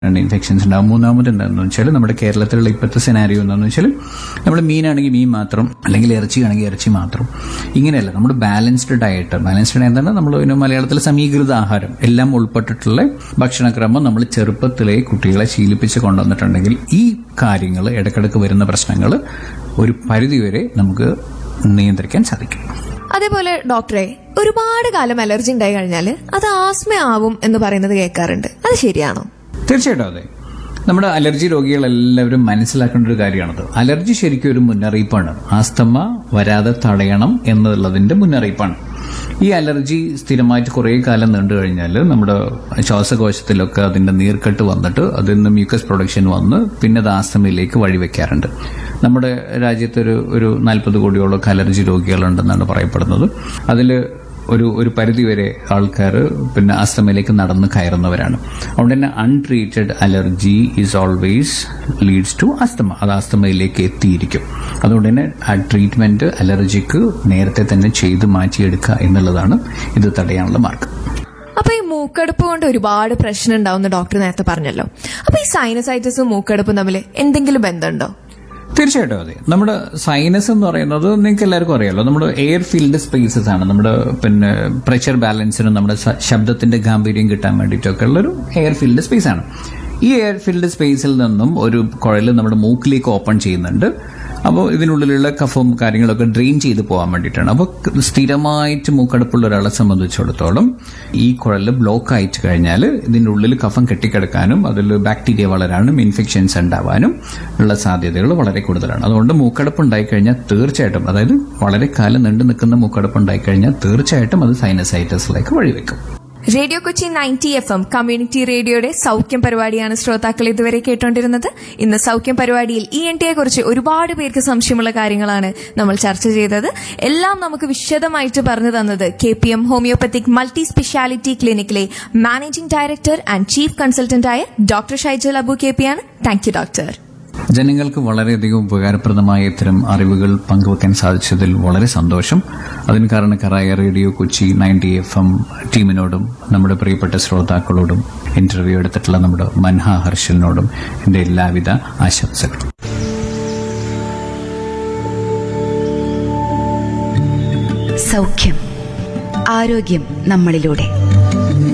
രണ്ട് ഇൻഫെക്ഷൻസ് ഉണ്ടാവും മൂന്നാമത് എന്താണെന്ന് വെച്ചാൽ നമ്മുടെ കേരളത്തിലുള്ള ഇപ്പോഴത്തെ സെനാരിയോ എന്താണെന്ന് വെച്ചാൽ നമ്മൾ മീനാണെങ്കിൽ മീൻ മാത്രം അല്ലെങ്കിൽ ഇറച്ചി ആണെങ്കിൽ ഇറച്ചി മാത്രം ഇങ്ങനെയല്ല നമ്മുടെ ബാലൻസ്ഡ് ഡയറ്റ് ബാലൻസ്ഡ് ഡയറ്റ് എന്താണ് നമ്മൾ പിന്നെ മലയാളത്തിൽ സമീകൃത ആഹാരം എല്ലാം ഉൾപ്പെട്ടിട്ടുള്ള ഭക്ഷണക്രമം നമ്മൾ ചെറുപ്പത്തിലെ കുട്ടികളെ ശീലിപ്പിച്ച് കൊണ്ടുവന്നിട്ടുണ്ടെങ്കിൽ ഈ കാര്യങ്ങൾ ഇടക്കിടക്ക് വരുന്ന പ്രശ്നങ്ങൾ ഒരു പരിധിവരെ നമുക്ക് നിയന്ത്രിക്കാൻ സാധിക്കും അതേപോലെ ഡോക്ടറെ ഒരുപാട് കാലം അലർജി ഉണ്ടായി കഴിഞ്ഞാൽ അത് ആസ്മ ആവും എന്ന് പറയുന്നത് കേൾക്കാറുണ്ട് അത് ശരിയാണോ തീർച്ചയായിട്ടും അതെ നമ്മുടെ അലർജി രോഗികളെല്ലാവരും മനസ്സിലാക്കേണ്ട ഒരു കാര്യമാണത് അലർജി ശരിക്കും ഒരു മുന്നറിയിപ്പാണ് ആസ്തമ വരാതെ തടയണം എന്നുള്ളതിന്റെ മുന്നറിയിപ്പാണ് ഈ അലർജി സ്ഥിരമായിട്ട് കുറേ കാലം നീണ്ടു കഴിഞ്ഞാൽ നമ്മുടെ ശ്വാസകോശത്തിലൊക്കെ അതിന്റെ നീർക്കെട്ട് വന്നിട്ട് അതിൽ നിന്ന് മ്യൂക്കസ് പ്രൊഡക്ഷൻ വന്ന് പിന്നെ അത് ആസ്തമയിലേക്ക് വഴിവെക്കാറുണ്ട് നമ്മുടെ രാജ്യത്തൊരു ഒരു നാൽപ്പത് കോടിയോളം അലർജി രോഗികളുണ്ടെന്നാണ് പറയപ്പെടുന്നത് അതിൽ ഒരു ഒരു പരിധിവരെ ആൾക്കാർ പിന്നെ അസ്തമയിലേക്ക് നടന്ന് കയറുന്നവരാണ് അതുകൊണ്ട് തന്നെ untreated allergy is always leads to asthma അത് അസ്തമയിലേക്ക് എത്തിയിരിക്കും അതുകൊണ്ട് തന്നെ ആ ട്രീറ്റ്മെന്റ് അലർജിക്ക് നേരത്തെ തന്നെ ചെയ്ത് മാറ്റിയെടുക്കുക എന്നുള്ളതാണ് ഇത് തടയാനുള്ള മാർഗം അപ്പൊ ഈ മൂക്കടുപ്പ് കൊണ്ട് ഒരുപാട് പ്രശ്നം ഉണ്ടാവുന്ന ഡോക്ടർ നേരത്തെ പറഞ്ഞല്ലോ അപ്പൊ ഈ സൈനസൈറ്റിസും മൂക്കടുപ്പും തമ്മിൽ എന്തെങ്കിലും ബന്ധമുണ്ടോ തീർച്ചയായിട്ടും അതെ നമ്മുടെ സൈനസ് എന്ന് പറയുന്നത് നിങ്ങൾക്ക് എല്ലാവർക്കും അറിയാലോ നമ്മുടെ എയർ ഫീൽഡ് സ്പേസസ് ആണ് നമ്മുടെ പിന്നെ പ്രഷർ ബാലൻസിനും നമ്മുടെ സ- ശബ്ദത്തിന്റെ ഗാംഭീര്യം കിട്ടാൻ വേണ്ടിയിട്ടൊക്കെ ഉള്ള ഒരു എയർ ഫീൽഡ് സ്പേസ് ആണ് ഈ എയർ ഫീൽഡ് സ്പേസിൽ നിന്നും ഒരു കുഴൽ നമ്മുടെ മൂക്കിലേക്ക് ഓപ്പൺ ചെയ്യുന്നുണ്ട് അപ്പോൾ ഇതിനുള്ളിലുള്ള കഫവും കാര്യങ്ങളൊക്കെ ഡ്രെയിൻ ചെയ്ത് പോകാൻ വേണ്ടിയിട്ടാണ് അപ്പോൾ സ്ഥിരമായിട്ട് മൂക്കടുപ്പുള്ള ഒരാളെ സംബന്ധിച്ചിടത്തോളം ഈ കുഴല് ബ്ലോക്ക് ആയിട്ട് കഴിഞ്ഞാൽ ഇതിൻ്റെ ഉള്ളിൽ കഫം കെട്ടിക്കിടക്കാനും അതിൽ ബാക്ടീരിയ വളരാനും ഇൻഫെക്ഷൻസ് ഉണ്ടാവാനും ഉള്ള സാധ്യതകൾ വളരെ കൂടുതലാണ് അതുകൊണ്ട് മൂക്കടപ്പ് ഉണ്ടായിക്കഴിഞ്ഞാൽ തീർച്ചയായിട്ടും അതായത് വളരെ കാലം നീണ്ടു നിൽക്കുന്ന മൂക്കടപ്പ് ഉണ്ടായിക്കഴിഞ്ഞാൽ തീർച്ചയായിട്ടും അത് സൈനസൈറ്റസിലേക്ക് വഴിവെക്കും radio Kochi ninety F M community റേഡിയോയുടെ സൗഖ്യം പരിപാടിയാണ് ശ്രോതാക്കൾ ഇതുവരെ കേട്ടോണ്ടിരുന്നത് ഇന്ന് സൗഖ്യം പരിപാടിയിൽ ഇ എൻ ടിയെ കുറിച്ച് ഒരുപാട് പേർക്ക് സംശയമുള്ള കാര്യങ്ങളാണ് നമ്മൾ ചർച്ച ചെയ്തത് എല്ലാം നമുക്ക് വിശദമായിട്ട് പറഞ്ഞു തന്നത് K P M homeopathic multi speciality ക്ലിനിക്കിലെ മാനേജിംഗ് ഡയറക്ടർ ആൻഡ് ചീഫ് കൺസൾട്ടന്റായ doctor Shaijal Abu K P ആണ് താങ്ക് യു ഡോക്ടർ ജനങ്ങൾക്ക് വളരെയധികം ഉപകാരപ്രദമായ ഇത്തരം അറിവുകൾ പങ്കുവെക്കാൻ സാധിച്ചതിൽ വളരെ സന്തോഷം അതിന് കാരണക്കാരായ radio Kochi ninety F M ടീമിനോടും നമ്മുടെ പ്രിയപ്പെട്ട ശ്രോതാക്കളോടും ഇന്റർവ്യൂ എടുത്തിട്ടുള്ള നമ്മുടെ മൻഹ ഹർഷലിനോടും എന്റെ എല്ലാവിധ ആശംസകളും സൗഖ്യം ആരോഗ്യം നമ്മളിലൂടെ